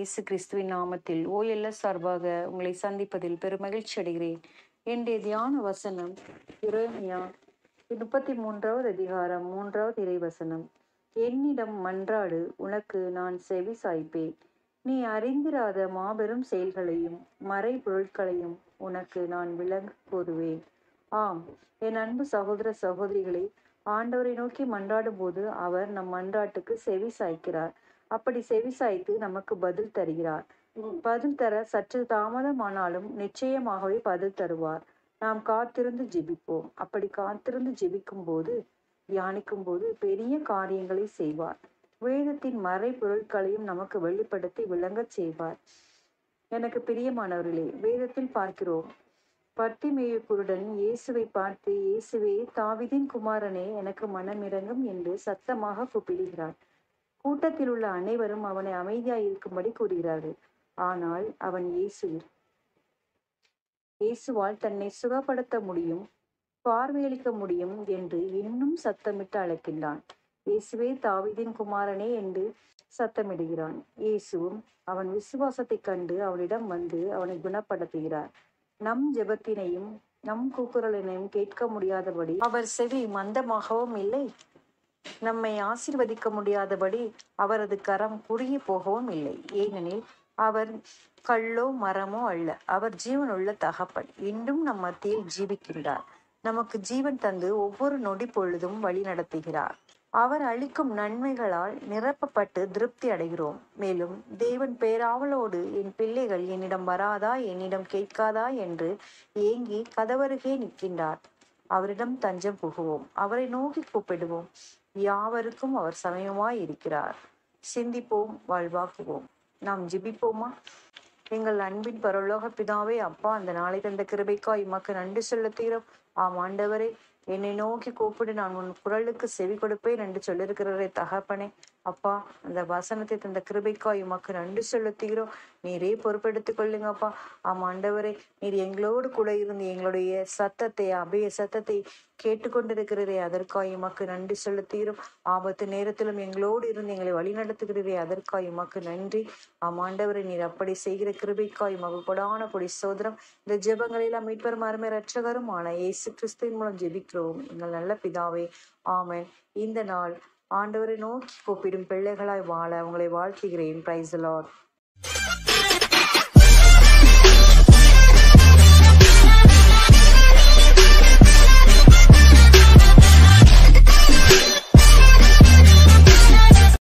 இயேசு கிறிஸ்துவின் நாமத்தில் ஓஎல்எஸ் சார்பாக உங்களை சந்திப்பதில் பெருமகிழ்ச்சி அடைகிறேன் என்னுடைய தியான வசனம் இறைமையா முப்பத்தி மூன்றாவது அதிகாரம் மூன்றாவது இறைவசனம் என்னிடம் மன்றாடு உனக்கு நான் செவி சாய்ப்பேன் நீ அறிந்திராத மாபெரும் செயல்களையும் மறை பொருட்களையும் உனக்கு நான் விளங்க கூறுவேன் ஆம் என் அன்பு சகோதர சகோதரிகளை ஆண்டவரை நோக்கி மன்றாடும் போது அவர் நம் மன்றாட்டுக்கு செவி சாய்க்கிறார் அப்படி செவி சாய்த்து நமக்கு பதில் தருகிறார் பதில் தர சற்று தாமதமானாலும் நிச்சயமாகவே பதில் தருவார் நாம் காத்திருந்து ஜெபிப்போம் அப்படி காத்திருந்து ஜெபிக்கும் போது தியானிக்கும் போது பெரிய காரியங்களை செய்வார் வேதத்தின் மறை பொருட்களையும் நமக்கு வெளிப்படுத்தி விளங்கச் செய்வார் எனக்கு பிரியமானவர்களே வேதத்தில் பார்க்கிறோம் பட்டிமேய குருடன் இயேசுவை பார்த்து இயேசுவே தாவிதின் குமாரனே எனக்கு மனமிறங்கும் என்று சத்தமாக கூப்பிடுகிறார் கூட்டத்தில் உள்ள அனைவரும் அவனை அமைதியாய் இருக்கும்படி கூறுகிறார்கள் ஆனால் அவன் இயேசு இயேசுவால் தன்னை சுகப்படுத்த முடியும் பார்வையளிக்க முடியும் என்று இன்னும் சத்தமிட்டு அழைக்கின்றான் இயேசுவே தாவிதின் குமாரனே என்று சத்தமிடுகிறான் இயேசுவும் அவன் விசுவாசத்தைக் கண்டு அவனிடம் வந்து அவனை குணப்படுத்துகிறார் நம் ஜெபத்தினையும் நம் கூக்குரலினையும் கேட்க முடியாதபடி அவர் செவி மந்தமாகவும் இல்லை நம்மை ஆசீர்வதிக்க முடியாதபடி அவரது கரம் குறுகி போகவும் இல்லை ஏனெனில் அவர் கல்லோ மரமோ அல்ல அவர் ஜீவனுள்ள தகப்பன் இன்றும் நம் மத்தியில் ஜீவிக்கின்றார் நமக்கு ஜீவன் தந்து ஒவ்வொரு நொடி பொழுதும் வழி நடத்துகிறார் அவர் அளிக்கும் நன்மைகளால் நிரப்பப்பட்டு திருப்தி அடைகிறோம் மேலும் தேவன் பேராவலோடு என் பிள்ளைகள் என்னிடம் வராதா என்னிடம் கேட்காதா என்று ஏங்கி கதவருகே நிற்கின்றார் அவரிடம் தஞ்சம் புகுவோம் அவரை நோக்கி கூப்பிடுவோம் யாவருக்கும் அவர் சமயமாய் இருக்கிறார் சிந்திப்போம் வாழ்வாக்குவோம் நாம் ஜிபிப்போமா எங்கள் அன்பின் பரலோக பிதாவே அப்பா அந்த நாளை தந்த கிருபைக்காய் உமக்கு நன்றி செலுத்துகிறோம் ஆம் ஆண்டவரே என்னை நோக்கி கூப்பிடு நான் உன் குரலுக்கு செவி கொடுப்பேன் என்று சொல்லியிருக்கிறவரே தகப்பனே அப்பா அந்த வசனத்தை தந்த கிருபைக்காய் உமக்கு நன்றி செலுத்துகிறோம் நீரே பொறுப்பெடுத்துக் கொள்ளுங்க அப்பா ஆம் ஆண்டவரே நீர் எங்களோடு கூட இருந்து எங்களுடைய சத்தத்தை அபய சத்தத்தை கேட்டுக்கொண்டிருக்கிறதே அதற்காய் உமக்கு நன்றி செலுத்துகிறோம் ஆபத்து நேரத்திலும் எங்களோடு இருந்து எங்களை வழி நடத்துகிறதே அதற்காய் உமக்கு நன்றி ஆம் ஆண்டவரை நீர் அப்படி செய்கிற கிருபைக்காய் உமக்கு கொடான பொடி சோதரம் இந்த ஜெபங்களில் மீட்பரும் அருமை ரட்சகருமான இயேசு கிறிஸ்துவின் மூலம் ஜெபிக்கிறோம் எங்கள் நல்ல பிதாவே ஆமென் இந்த நாள் ஆண்டவரை நோக்கி கூப்பிடும் பிள்ளைகளாய் வாழ உங்களை வாழ்த்துகிறேன் பிரைஸ் லார்ட்